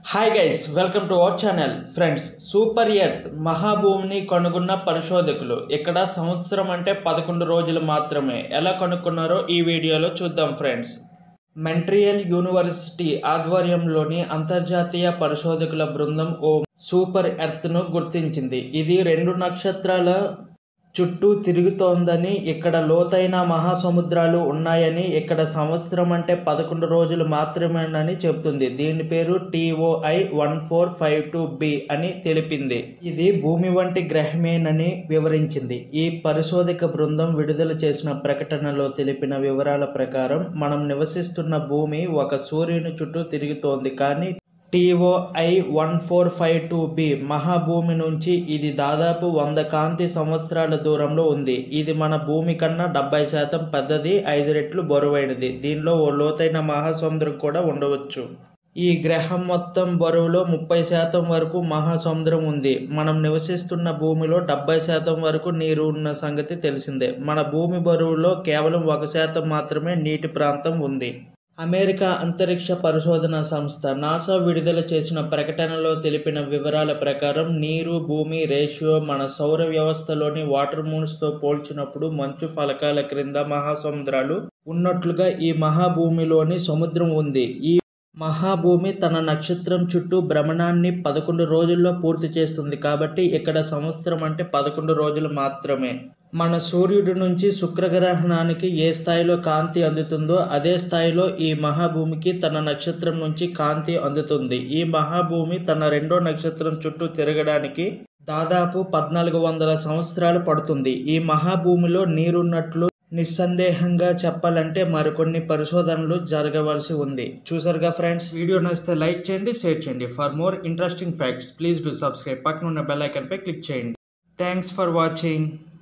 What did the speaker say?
hi guys welcome to our channel friends super earth మహాభూమిని కనుగొన్న పరిశోధకులు ఇక్కడ సంవత్సరం అంటే పదకొండు రోజులు మాత్రమే ఎలా కనుక్కున్నారో ఈ వీడియోలో చూద్దాం ఫ్రెండ్స్ మెంట్రియల్ యూనివర్సిటీ ఆధ్వర్యంలోని అంతర్జాతీయ పరిశోధకుల బృందం ఓ సూపర్ ఎర్త్ను గుర్తించింది ఇది రెండు నక్షత్రాల చుట్టూ తిరుగుతోందని ఇక్కడ లోతైన మహాసముద్రాలు ఉన్నాయని ఇక్కడ సంవత్సరం అంటే పదకొండు రోజులు మాత్రమేనని చెబుతుంది దీని పేరు TOI one four five two B అని తెలిపింది ఇది భూమి వంటి గ్రహమేనని వివరించింది ఈ పరిశోధక బృందం విడుదల చేసిన ప్రకటనలో తెలిపిన వివరాల ప్రకారం మనం నివసిస్తున్న భూమి ఒక సూర్యుని చుట్టూ తిరుగుతోంది కానీ TOI one four five two B మహాభూమి నుంచి ఇది దాదాపు వంద కాంతి సంవత్సరాల దూరంలో ఉంది ఇది మన భూమి కన్నా డెబ్బై శాతం పెద్దది ఐదు రెట్లు బరువైనది దీనిలో ఓ లోతైన మహాసముద్రం కూడా ఉండవచ్చు ఈ గ్రహం మొత్తం బరువులో ముప్పై శాతం వరకు మహాసముద్రం ఉంది మనం నివసిస్తున్న భూమిలో డెబ్బై శాతం వరకు నీరు ఉన్న సంగతి తెలిసిందే మన భూమి బరువులో కేవలం ఒక శాతం మాత్రమే నీటి ప్రాంతం ఉంది అమెరికా అంతరిక్ష పరిశోధన సంస్థ నాసా విడుదల చేసిన ప్రకటనలో తెలిపిన వివరాల ప్రకారం నీరు భూమి రేషియో మన సౌర వ్యవస్థలోని వాటర్ మూన్స్తో పోల్చినప్పుడు మంచు ఫలకాల క్రింద మహాసముద్రాలు ఉన్నట్లుగా ఈ మహాభూమిలోని సముద్రం ఉంది ఈ మహాభూమి తన నక్షత్రం చుట్టూ భ్రమణాన్ని పదకొండు రోజుల్లో పూర్తి చేస్తుంది కాబట్టి ఇక్కడ సంవత్సరం అంటే పదకొండు రోజులు మాత్రమే మన సూర్యుడి నుంచి శుక్రగ్రహణానికి ఏ స్థాయిలో కాంతి అందుతుందో అదే స్థాయిలో ఈ మహాభూమికి తన నక్షత్రం నుంచి కాంతి అందుతుంది ఈ మహాభూమి తన రెండో నక్షత్రం చుట్టూ తిరగడానికి దాదాపు పద్నాలుగు వందల సంవత్సరాలు పడుతుంది ఈ మహాభూమిలో నీరున్నట్లు నిస్సందేహంగా చెప్పాలంటే మరికొన్ని పరిశోధనలు జరగవలసి ఉంది చూసారుగా ఫ్రెండ్స్ వీడియో నచ్చితే లైక్ చేయండి షేర్ చేయండి for more interesting facts please do subscribe పక్కన ఉన్న బెల్ ఐకన్పై క్లిక్ చేయండి థ్యాంక్స్ ఫర్ వాచింగ్